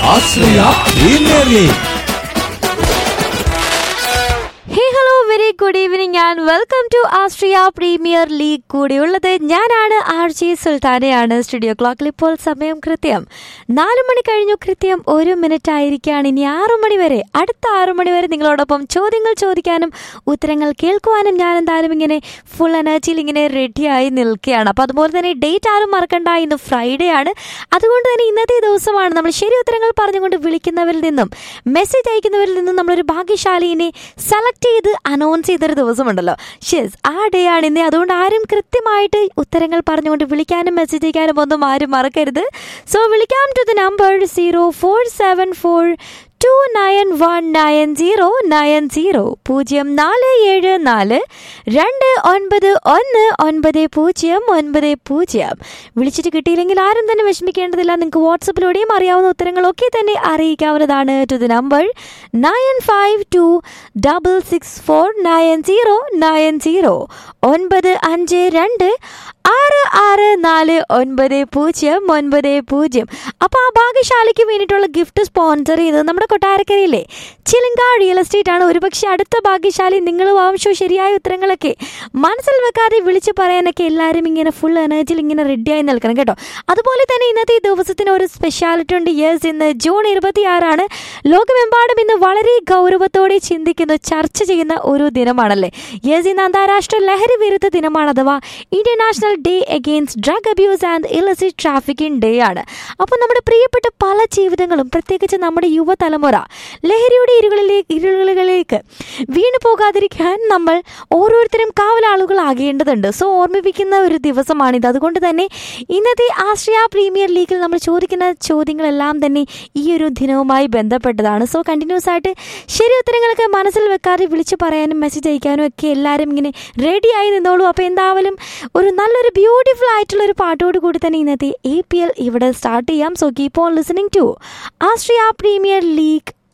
Ashraya premier league hey hello very good evening and welcome to Austria premier league കൂടിയുള്ളത് ഞാനാണ് R G സുൽത്താനയാണ് studio ക്ലോക്കിൽ ഇപ്പോൾ സമയം കൃത്യം നാല് മണി കഴിഞ്ഞു കൃത്യം ഒരു മിനിറ്റ് ആയിരിക്കുകയാണ് ഇനി ആറു മണി വരെ അടുത്ത ആറു മണി വരെ നിങ്ങളോടൊപ്പം ചോദ്യങ്ങൾ ചോദിക്കാനും ഉത്തരങ്ങൾ കേൾക്കുവാനും ഞാൻ എന്തായാലും ഇങ്ങനെ ഫുൾ എനർജിയിൽ ഇങ്ങനെ റെഡിയായി നിൽക്കുകയാണ് അപ്പോൾ അതുപോലെ തന്നെ ഡേറ്റ് ആരും മറക്കണ്ട ഇന്ന് ഫ്രൈഡേ ആണ് അതുകൊണ്ട് തന്നെ ഇന്നത്തെ ദിവസമാണ് നമ്മൾ ശരി ഉത്തരങ്ങൾ പറഞ്ഞുകൊണ്ട് വിളിക്കുന്നവരിൽ നിന്നും മെസ്സേജ് അയക്കുന്നവരിൽ നിന്നും നമ്മളൊരു ഭാഗ്യശാലിനെ സെലക്ട് ചെയ്ത് അനൗൺസ് ചെയ്തൊരു ദിവസമുണ്ടല്ലോ ഷെസ് ആ ഡേ ആണ് ഇന്ന് അതുകൊണ്ട് ആരും കൃത്യമായിട്ട് ഉത്തരങ്ങൾ പറഞ്ഞുകൊണ്ട് വിളിക്കാനും മെസ്സേജ് അയക്കാനും ഒന്നും ആരും മറക്കരുത് സോ വിളിക്കാം to the number zero four seven four two nine one nine zero nine zero പൂജ്യം നാല് ഏഴ് നാല് രണ്ട് ഒൻപത് ഒന്ന് ഒൻപത് പൂജ്യം ഒൻപത് പൂജ്യം വിളിച്ചിട്ട് കിട്ടിയില്ലെങ്കിൽ ആരും തന്നെ വിഷമിക്കേണ്ടതില്ല നിങ്ങൾക്ക് വാട്സപ്പിലൂടെയും അറിയാവുന്ന ഉത്തരങ്ങളൊക്കെ തന്നെ അറിയിക്കാവുന്നതാണ് to the number nine five two double six four nine zero nine zero ഒൻപത് അഞ്ച് രണ്ട് ആറ് ആറ് നാല് ഒൻപത് പൂജ്യം ഒൻപത് പൂജ്യം അപ്പോൾ ആ ഭാഗ്യശാലിക്ക് വേണ്ടിയിട്ടുള്ള ഗിഫ്റ്റ് സ്പോൺസർ ചെയ്തത് നമ്മുടെ കൊട്ടാരക്കരയിലെ ചിലിങ്ക റിയൽ എസ്റ്റേറ്റ് ആണ് ഒരുപക്ഷെ അടുത്ത ഭാഗ്യശാലി നിങ്ങൾ ആവശ്യവും ശരിയായ ഉത്തരങ്ങളൊക്കെ മനസ്സിൽ വെക്കാതെ വിളിച്ചു പറയാനൊക്കെ എല്ലാവരും ഇങ്ങനെ ഫുൾ എനർജിയിൽ ഇങ്ങനെ റെഡിയായി നിൽക്കണം കേട്ടോ അതുപോലെ തന്നെ ഇന്നത്തെ ഈ ദിവസത്തിന് ഒരു സ്പെഷ്യാലിറ്റി ഉണ്ട് യെസ് ഇന്ന് ജൂൺ ഇരുപത്തിയാറാണ് ലോകമെമ്പാടും ഇന്ന് വളരെ ഗൗരവത്തോടെ ചിന്തിക്കുന്ന ചർച്ച ചെയ്യുന്ന ഒരു ദിനമാണല്ലേ യെസ് ഇന്ന് അന്താരാഷ്ട്ര ലഹരി വിരുദ്ധ ദിനമാണ് അഥവാ international day against drug abuse and illicit trafficking day ആണ് അപ്പോൾ നമ്മുടെ പ്രിയപ്പെട്ട പല ജീവിതങ്ങളും പ്രത്യേകിച്ച് നമ്മുടെ യുവതലമുറ ലഹരിയുടെ ഇരുകളിലേക്ക് ഇരുളുകളിലേക്ക് വീണു പോകാതിരിക്കാൻ നമ്മൾ ഓരോരുത്തരും കാവലാളുകളാകേണ്ടതുണ്ട് സോ ഓർമ്മിപ്പിക്കുന്ന ഒരു ദിവസമാണിത് അതുകൊണ്ട് തന്നെ ഇന്നത്തെ ആശ്രയ പ്രീമിയർ ലീഗിൽ നമ്മൾ ചോദിക്കുന്ന ചോദ്യങ്ങളെല്ലാം തന്നെ ഈ ഒരു ദിനവുമായി ബന്ധപ്പെട്ടതാണ് സോ കണ്ടിന്യൂസ് ആയിട്ട് ശരി ഉത്തരങ്ങളൊക്കെ മനസ്സിൽ വെക്കാതെ വിളിച്ചു പറയാനും മെസ്സേജ് അയക്കാനും ഒക്കെ എല്ലാവരും ഇങ്ങനെ റെഡിയായി നിന്നോളൂ അപ്പോൾ എന്തായാലും ഒരു നല്ലൊരു ബ്യൂട്ടിഫുൾ ആയിട്ടുള്ള ഒരു പാട്ടോട് കൂടി തന്നെ ഇന്നത്തെ എ പി എൽ ഇവിടെ സ്റ്റാർട്ട് ചെയ്യാം so keep on listening to Austria premier league